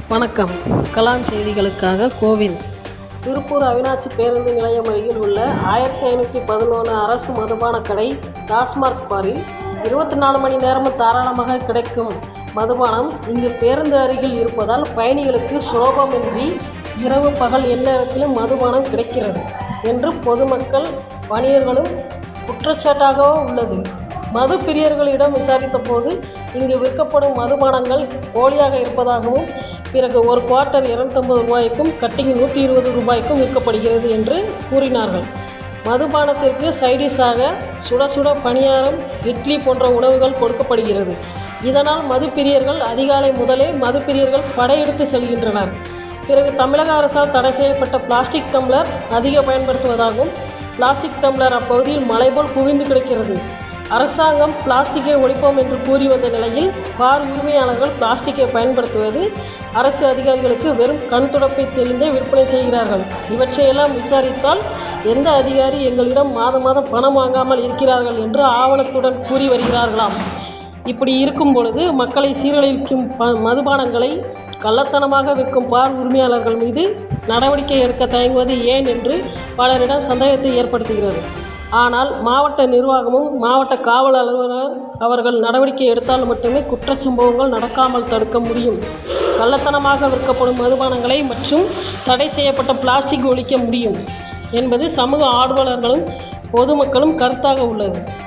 வணக்கம் கலான் செய்திகளுக்காக கோவிந்த் திருப்பூர் அவினாசி பேருந்து நிலையம் அருகில் உள்ள ஆயிரத்தி ஐநூற்றி பதினொன்று அரசு மதுபான கடை டாஸ்மார்க் பாரில் இருபத்தி நாலு மணி நேரமும் தாராளமாக கிடைக்கும் மதுபானம் இங்கு பேருந்து அருகில் இருப்பதால் பயணிகளுக்கு சுலபமின்றி இரவு பகல் எந்நேரத்திலும் மதுபானம் கிடைக்கிறது என்று பொதுமக்கள் வணிகர்களும் குற்றச்சாட்டாக உள்ளது மது பிரியர்களிடம் விசாரித்த போது இங்கு விற்கப்படும் மதுபானங்கள் போலியாக இருப்பதாகவும் பிறகு ஒரு குவார்ட்டர் இரநூத்தம்பது ரூபாய்க்கும் கட்டிங் நூற்றி இருபது ரூபாய்க்கும் விற்கப்படுகிறது என்று கூறினார்கள் மதுபானத்திற்கு சைடிஷாக சுட சுட பணியாரம் இட்லி போன்ற உணவுகள் கொடுக்கப்படுகிறது இதனால் மது பிரியர்கள் அதிகாலை முதலே மது பிரியர்கள் படையெடுத்து செல்கின்றனர் பிறகு தமிழக அரசால் தடை செய்யப்பட்ட பிளாஸ்டிக் டம்ளர் அதிக பயன்படுத்துவதாகவும் பிளாஸ்டிக் டம்ளர் அப்பகுதியில் மலை போல் குவிந்து கிடக்கிறது அரசாங்கம் பிளாஸ்டிக்கை ஒழிப்போம் என்று கூறி வந்த நிலையில் பார் உரிமையாளர்கள் பிளாஸ்டிக்கை பயன்படுத்துவது அரசு அதிகாரிகளுக்கு வெறும் கண் துடைப்பை தெரிந்தே விற்பனை செய்கிறார்கள் இவற்றையெல்லாம் விசாரித்தால் எந்த அதிகாரி எங்களிடம் மாதம் மாதம் பணம் வாங்காமல் இருக்கிறார்கள் என்று ஆவணத்துடன் கூறி வருகிறார்களாம் இப்படி இருக்கும் பொழுது மக்களை சீரழிக்கும் ப மதுபானங்களை கள்ளத்தனமாக விற்கும் பார் உரிமையாளர்கள் மீது நடவடிக்கை எடுக்க தயங்குவது ஏன் என்று பலரிடம் சந்தேகத்தை ஏற்படுத்துகிறது ஆனால் மாவட்ட நிர்வாகமும் மாவட்ட காவல் அலுவலர் அவர்கள் நடவடிக்கை எடுத்தால் மட்டுமே குற்றச்சம்பவங்கள் நடக்காமல் தடுக்க முடியும் கள்ளத்தனமாக விற்கப்படும் மதுபானங்களை மற்றும் தடை செய்யப்பட்ட பிளாஸ்டிக் ஒழிக்க முடியும் என்பது சமூக ஆர்வலர்களும் பொதுமக்களும் கருத்தாக உள்ளது